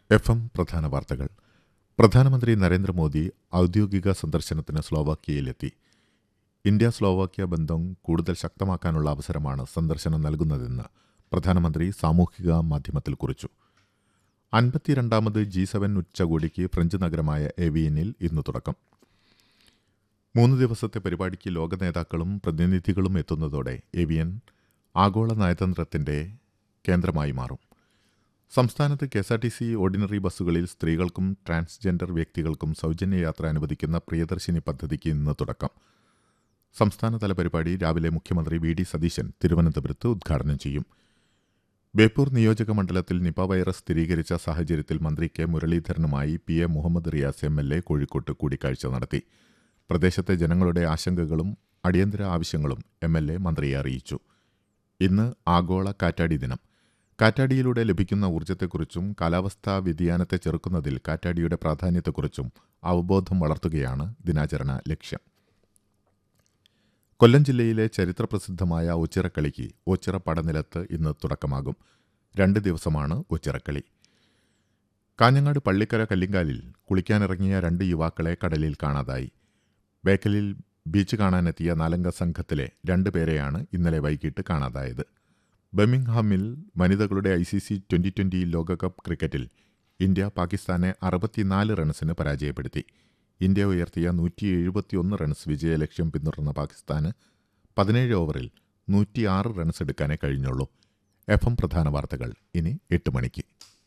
F M പ്രധാന വാർത്തകൾ പ്രധാനമന്ത്രി നരേന്ദ്രമോദി ഔദ്യോഗിക സന്ദർശനത്തിന് സ്ലോവാക്യയിലെത്തി ഇന്ത്യ സ്ലോവാക്യ ബന്ധം കൂടുതൽ ശക്തമാക്കാനുള്ള അവസരമാണ് സന്ദർശനം നൽകുന്നതെന്ന് പ്രധാനമന്ത്രി സാമൂഹിക മാധ്യമത്തിൽ കുറിച്ചു അൻപത്തിരണ്ടാമത് ജി സെവൻ ഉച്ചകോടിക്ക് ഫ്രഞ്ച് നഗരമായ എവിയനിൽ ഇന്ന് തുടക്കം മൂന്ന് ദിവസത്തെ പരിപാടിക്ക് ലോക നേതാക്കളും പ്രതിനിധികളും എത്തുന്നതോടെ എവിയൻ ആഗോള നയതന്ത്രത്തിന്റെ കേന്ദ്രമായി മാറും സംസ്ഥാനത്ത് K S R T C ordinary ബസ്സുകളിൽ സ്ത്രീകൾക്കും ട്രാൻസ്ജെൻഡർ വ്യക്തികൾക്കും സൗജന്യ യാത്ര അനുവദിക്കുന്ന പ്രിയദർശിനി പദ്ധതിക്ക് ഇന്ന് തുടക്കം സംസ്ഥാനതല പരിപാടി രാവിലെ മുഖ്യമന്ത്രി വി ഡി സതീശൻ തിരുവനന്തപുരത്ത് ഉദ്ഘാടനം ചെയ്യും ബേപ്പൂർ നിയോജക മണ്ഡലത്തിൽ നിപ വൈറസ് സ്ഥിരീകരിച്ച സാഹചര്യത്തിൽ മന്ത്രി കെ മുരളീധരനുമായി P A Muhammad Riyas M L A കോഴിക്കോട്ട് കൂടിക്കാഴ്ച നടത്തി പ്രദേശത്തെ ജനങ്ങളുടെ ആശങ്കകളും അടിയന്തര ആവശ്യങ്ങളും എം എൽ എ മന്ത്രിയെ അറിയിച്ചു ഇന്ന് ആഗോള കാറ്റാടി ദിനം കാറ്റാടിയിലൂടെ ലഭിക്കുന്ന ഊർജ്ജത്തെക്കുറിച്ചും കാലാവസ്ഥാ വ്യതിയാനത്തെ ചെറുക്കുന്നതിൽ കാറ്റാടിയുടെ പ്രാധാന്യത്തെക്കുറിച്ചും അവബോധം വളർത്തുകയാണ് ദിനാചരണ ലക്ഷ്യം കൊല്ലം ജില്ലയിലെ ചരിത്രപ്രസിദ്ധമായ ഒച്ചിറക്കളിക്ക് ഒച്ചിറ പടനിലത്ത് ഇന്ന് തുടക്കമാകും രണ്ട് ദിവസമാണ് ഒച്ചിറക്കളി കാഞ്ഞങ്ങാട് പള്ളിക്കര കല്ലിങ്കാലിൽ കുളിക്കാനിറങ്ങിയ രണ്ട് യുവാക്കളെ കടലിൽ കാണാതായി ബേക്കലിൽ ബീച്ച് കാണാനെത്തിയ നാലംഗ സംഘത്തിലെ രണ്ടുപേരെയാണ് ഇന്നലെ വൈകിട്ട് കാണാതായത് ബർമിംഗ്ഹാമിൽ വനിതകളുടെ I C C twenty twenty ലോകകപ്പ് ക്രിക്കറ്റിൽ ഇന്ത്യ പാകിസ്ഥാനെ അറുപത്തിനാല് റൺസിന് പരാജയപ്പെടുത്തി ഇന്ത്യ ഉയർത്തിയ നൂറ്റി എഴുപത്തിയൊന്ന് റൺസ് വിജയലക്ഷ്യം പിന്തുടർന്ന പാകിസ്ഥാന് പതിനേഴ് ഓവറിൽ നൂറ്റിയാറ് റൺസ് എടുക്കാനേ കഴിഞ്ഞുള്ളൂ എഫ് എം പ്രധാന വാർത്തകൾ ഇനി എട്ട് മണിക്ക്